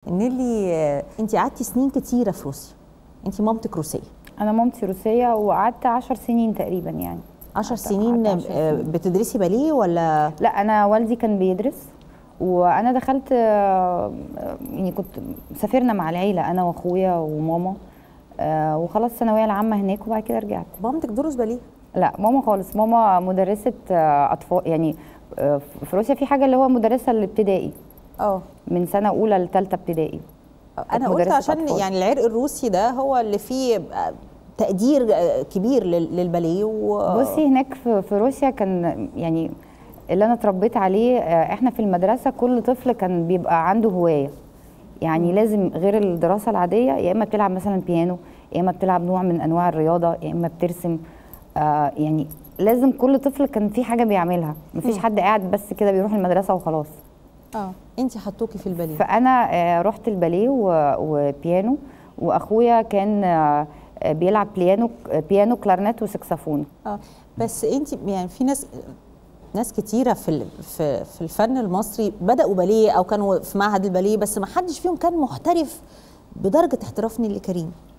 نيلي آه، انت قعدتي سنين كتيره في روسيا انت مامتك روسيه انا مامتي روسيه وقعدت عشر سنين تقريبا يعني 10 قعدت- سنين قعدت عشر آه، سنين. بتدرسي باليه ولا لا انا والدي كان بيدرس وانا دخلت آه، يعني كنت سافرنا مع العيله انا واخويا وماما آه، وخلاص الثانويه العامه هناك وبعد كده رجعت مامتك دروس باليه لا ماما خالص ماما مدرسه آه، اطفال يعني آه، في روسيا في حاجه اللي هو مدرسه الابتدائي اه من سنه اولى لثالثه ابتدائي انا قلت مدرسة عشان أطفال. يعني العرق الروسي ده هو اللي فيه آه، تقدير آه، كبير لل- للباليه و بصي هناك في, في روسيا كان يعني اللي انا اتربيت عليه آه، احنا في المدرسه كل طفل كان بيبقى عنده هوايه يعني لازم غير الدراسه العاديه يا اما بتلعب مثلا بيانو يا اما بتلعب نوع من انواع الرياضه يا اما بترسم آه يعني لازم كل طفل كان في حاجه بيعملها مفيش حد قاعد بس كده بيروح المدرسه وخلاص اه انت حطوكي في الباليه فانا آه، رحت الباليه و- وبيانو واخويا كان آه، آه، بيلعب بيانو بيانو كلارنت وسكسفون اه بس انت يعني في ناس ناس كتيرة في ال- في في الفن المصري بدأوا باليه أو كانوا في معهد الباليه بس ما حدش فيهم كان محترف بدرجة احتراف نيلي كريم